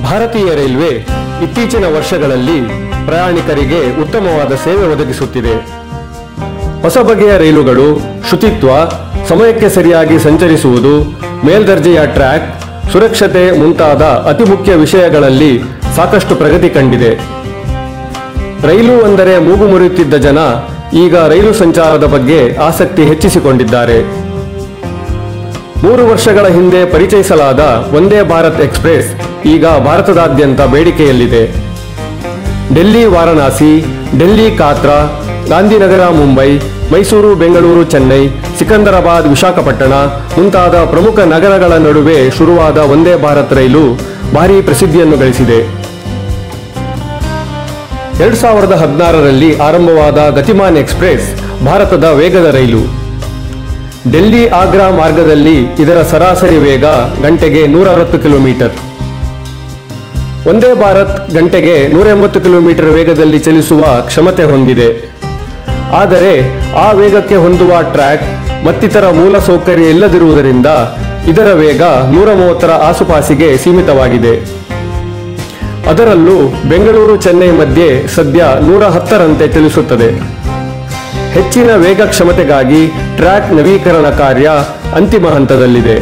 ಭಾರತೀಯ ರೈಲ್ವೆ ಇತ್ತೀಚಿನ ವರ್ಷಗಳಲ್ಲಿ ಪ್ರಯಾಣಿಕರಿಗೆ ಉತ್ತಮವಾದ ಸೇವೆ ಒದಗಿಸುತ್ತಿದೆ ಹೊಸ ಬಗೆಯ ರೈಲುಗಳು ಶುಚಿತ್ವ ಸಮಯಕ್ಕೆ ಸರಿಯಾಗಿ ಸಂಚರಿಸುವುದು ಮೇಲ್ದರ್ಜೆಯ ಟ್ರ್ಯಾಕ್ ಸುರಕ್ಷತೆ ಮುಂತಾದ ಅತಿ ಮುಖ್ಯ ವಿಷಯಗಳಲ್ಲಿ ಸಾಕಷ್ಟು ಪ್ರಗತಿ ಕಂಡಿದೆ ರೈಲು ಅಂದರೆ ಮೂಗು ಮುರಿಯುತ್ತಿದ್ದ ಜನ ಈಗ ರೈಲು ಸಂಚಾರದ ಬಗ್ಗೆ ಆಸಕ್ತಿ ಹೆಚ್ಚಿಸಿಕೊಂಡಿದ್ದಾರೆ ಮೂರು ವರ್ಷಗಳ ಹಿಂದೆ ಪರಿಚಯಿಸಲಾದ ವಂದೇ ಭಾರತ್ ಎಕ್ಸ್ಪ್ರೆಸ್ ಈಗ ಭಾರತದಾದ್ಯಂತ ಬೇಡಿಕೆಯಲ್ಲಿದೆ ಡೆಲ್ಲಿ ವಾರಣಾಸಿ ಡೆಲ್ಲಿ ಕಾತ್ರಾ ಗಾಂಧಿನಗರ ಮುಂಬೈ ಮೈಸೂರು ಬೆಂಗಳೂರು ಚೆನ್ನೈ ಸಿಕಂದರಾಬಾದ್ ವಿಶಾಖಪಟ್ಟಣ ಮುಂತಾದ ಪ್ರಮುಖ ನಗರಗಳ ನಡುವೆ ಶುರುವಾದ ವಂದೇ ಭಾರತ್ ರೈಲು ಭಾರೀ ಪ್ರಸಿದ್ಧಿಯನ್ನು ಗಳಿಸಿದೆ ಎರಡು ಸಾವಿರದ ಹದಿನಾರರಲ್ಲಿ ಆರಂಭವಾದ ಗತಿಮಾನ್ ಎಕ್ಸ್ಪ್ರೆಸ್ ಭಾರತದ ವೇಗದ ರೈಲು ಡೆಲ್ಲಿ ಆಗ್ರಾ ಮಾರ್ಗದಲ್ಲಿ ಇದರ ಸರಾಸರಿ ವೇಗ ಗಂಟೆಗೆ ನೂರ ಅರವತ್ತು ಕಿಲೋಮೀಟರ್ ಒಂದೇ ಭಾರತ್ ಗಂಟೆಗೆ ನೂರ ಎಂಬತ್ತು ಕಿಲೋಮೀಟರ್ ವೇಗದಲ್ಲಿ ಚಲಿಸುವ ಕ್ಷಮತೆ ಹೊಂದಿದೆ ಆದರೆ ಆ ವೇಗಕ್ಕೆ ಹೊಂದುವ ಟ್ರ್ಯಾಕ್ ಮತ್ತಿತರ ಮೂಲ ಸೌಕರ್ಯ ಇಲ್ಲದಿರುವುದರಿಂದ ಇದರ ವೇಗ ನೂರ ಮೂವತ್ತರ ಆಸುಪಾಸಿಗೆ ಸೀಮಿತವಾಗಿದೆ ಅದರಲ್ಲೂ ಬೆಂಗಳೂರು ಚೆನ್ನೈ ಮಧ್ಯೆ ಸದ್ಯ ನೂರ ಹತ್ತರಂತೆ ಚಲಿಸುತ್ತದೆ ಹೆಚ್ಚಿನ ವೇಗ ಕ್ಷಮತೆಗಾಗಿ ಟ್ರ್ಯಾಕ್ ನವೀಕರಣ ಕಾರ್ಯ ಅಂತಿಮ ಹಂತದಲ್ಲಿದೆ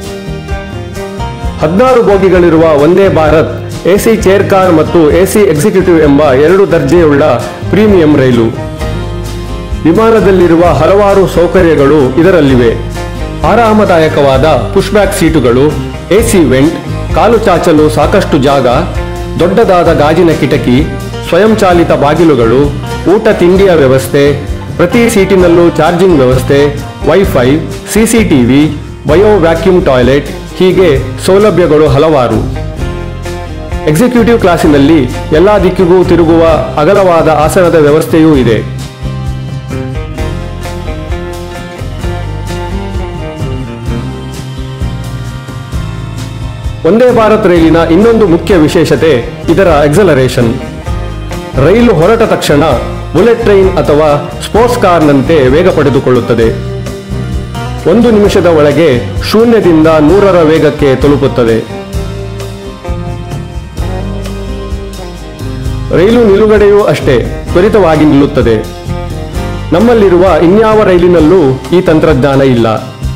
ಹದಿನಾರು ಬೋಗಿಗಳಿರುವ Vande Bharat AC chair car ಮತ್ತು ಎಸಿ ಎಕ್ಸಿಕ್ಯೂಟಿವ್ ಎಂಬ ಎರಡು ದರ್ಜೆಯುಳ್ಳ ಪ್ರೀಮಿಯಂ ರೈಲು ವಿಮಾನದಲ್ಲಿರುವ ಹಲವಾರು ಸೌಕರ್ಯಗಳು ಇದರಲ್ಲಿವೆ ಆರಾಮದಾಯಕವಾದ ಪುಷ್ಬ್ಯಾಕ್ ಸೀಟುಗಳು ಎಸಿ ವೆಂಟ್ ಕಾಲು ಚಾಚಲು ಸಾಕಷ್ಟು ಜಾಗ ದೊಡ್ಡದಾದ ಗಾಜಿನ ಕಿಟಕಿ ಸ್ವಯಂಚಾಲಿತ ಬಾಗಿಲುಗಳು ಊಟ ತಿಂಡಿಯ ವ್ಯವಸ್ಥೆ ಪ್ರತಿ ಸೀಟಿನಲ್ಲೂ ಚಾರ್ಜಿಂಗ್ ವ್ಯವಸ್ಥೆ WiFi CCTV bio vacuum toilet ಹೀಗೆ ಸೌಲಭ್ಯಗಳು ಹಲವಾರು ಎಕ್ಸಿಕ್ಯೂಟಿವ್ ಕ್ಲಾಸಿನಲ್ಲಿ ಎಲ್ಲಾ ದಿಕ್ಕಿಗೂ ತಿರುಗುವ ಅಗಲವಾದ ಆಸನದ ವ್ಯವಸ್ಥೆಯೂ ಇದೆ ವಂದೇ ಭಾರತ್ ರೈಲಿನ ಇನ್ನೊಂದು ಮುಖ್ಯ ವಿಶೇಷತೆ ಇದರ ಎಕ್ಸಲರೇಷನ್ ರೈಲು ಹೊರಟ ತಕ್ಷಣ ಬುಲೆಟ್ ಟ್ರೈನ್ ಅಥವಾ ಸ್ಪೋರ್ಟ್ಸ್ ಕಾರ್ನಂತೆ ವೇಗ ಪಡೆದುಕೊಳ್ಳುತ್ತದೆ ಒಂದು ನಿಮಿಷದ ಒಳಗೆ ಶೂನ್ಯದಿಂದ ನೂರರ ವೇಗಕ್ಕೆ ತಲುಪುತ್ತದೆ ರೈಲು ನಿಲುಗಡೆಯೂ ಅಷ್ಟೇ ತ್ವರಿತವಾಗಿ ನಿಲ್ಲುತ್ತದೆ ನಮ್ಮಲ್ಲಿರುವ ಇನ್ಯಾವ ರೈಲಿನಲ್ಲೂ ಈ ತಂತ್ರಜ್ಞಾನ ಇಲ್ಲ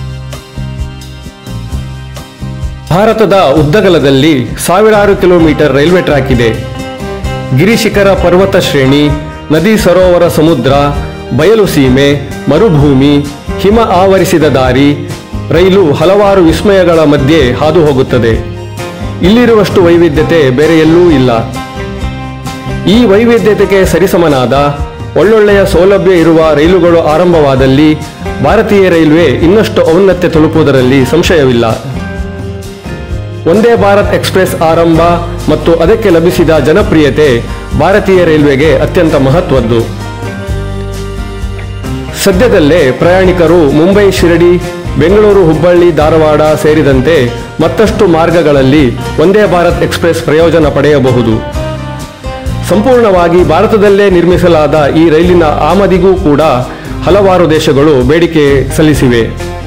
ಭಾರತದ ಉದ್ದಗಲದಲ್ಲಿ ಸಾವಿರಾರು ಕಿಲೋಮೀಟರ್ ರೈಲ್ವೆ ಟ್ರ್ಯಾಕ್ ಇದೆ ಗಿರಿಶಿಖರ ಪರ್ವತ ಶ್ರೇಣಿ ನದಿ ಸರೋವರ ಸಮುದ್ರ ಬಯಲು ಸೀಮೆ ಮರುಭೂಮಿ ಹಿಮ ಆವರಿಸಿದ ದಾರಿ ರೈಲು ಹಲವಾರು ವಿಸ್ಮಯಗಳ ಮಧ್ಯೆ ಹಾದು ಹೋಗುತ್ತದೆ ಇಲ್ಲಿರುವಷ್ಟು ವೈವಿಧ್ಯತೆ ಬೇರೆ ಎಲ್ಲೂ ಇಲ್ಲ ಈ ವೈವಿಧ್ಯತೆಗೆ ಸರಿಸಮನಾದ ಒಳ್ಳೊಳ್ಳೆಯ ಸೌಲಭ್ಯ ಇರುವ ರೈಲುಗಳು ಆರಂಭವಾದಲ್ಲಿ ಭಾರತೀಯ ರೈಲ್ವೆ ಇನ್ನಷ್ಟು ಔನ್ನತ್ಯ ತಲುಪುವುದರಲ್ಲಿ ಸಂಶಯವಿಲ್ಲ ವಂದೇ ಭಾರತ್ ಎಕ್ಸ್ಪ್ರೆಸ್ ಆರಂಭ ಮತ್ತು ಅದಕ್ಕೆ ಲಭಿಸಿದ ಜನಪ್ರಿಯತೆ ಭಾರತೀಯ ರೈಲ್ವೆಗೆ ಅತ್ಯಂತ ಮಹತ್ವದ್ದು ಸದ್ಯದಲ್ಲೇ ಪ್ರಯಾಣಿಕರು ಮುಂಬೈ ಶಿರಡಿ ಬೆಂಗಳೂರು ಹುಬ್ಬಳ್ಳಿ ಧಾರವಾಡ ಸೇರಿದಂತೆ ಮತ್ತಷ್ಟು ಮಾರ್ಗಗಳಲ್ಲಿ ವಂದೇ ಭಾರತ್ ಎಕ್ಸ್ಪ್ರೆಸ್ ಪ್ರಯೋಜನ ಪಡೆಯಬಹುದು ಸಂಪೂರ್ಣವಾಗಿ ಭಾರತದಲ್ಲೇ ನಿರ್ಮಿಸಲಾದ ಈ ರೈಲಿನ ಆಮದಿಗೂ ಕೂಡ ಹಲವಾರು ದೇಶಗಳು ಬೇಡಿಕೆ ಸಲ್ಲಿಸಿವೆ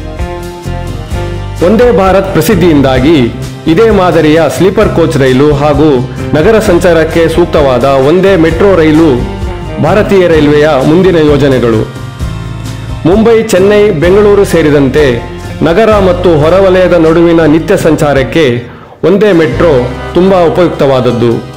ವಂದೇ ಭಾರತ್ ಪ್ರಸಿದ್ಧಿಯಿಂದಾಗಿ ಇದೇ ಮಾದರಿಯ ಸ್ಲೀಪರ್ ಕೋಚ್ ರೈಲು ಹಾಗೂ ನಗರ ಸಂಚಾರಕ್ಕೆ ಸೂಕ್ತವಾದ ಒಂದೇ ಮೆಟ್ರೋ ರೈಲು ಭಾರತೀಯ ರೈಲ್ವೆಯ ಮುಂದಿನ ಯೋಜನೆಗಳು ಮುಂಬೈ ಚೆನ್ನೈ ಬೆಂಗಳೂರು ಸೇರಿದಂತೆ ನಗರ ಮತ್ತು ಹೊರವಲಯದ ನಡುವಿನ ನಿತ್ಯ ಸಂಚಾರಕ್ಕೆ ಒಂದೇ ಮೆಟ್ರೋ ತುಂಬಾ ಉಪಯುಕ್ತವಾದದ್ದು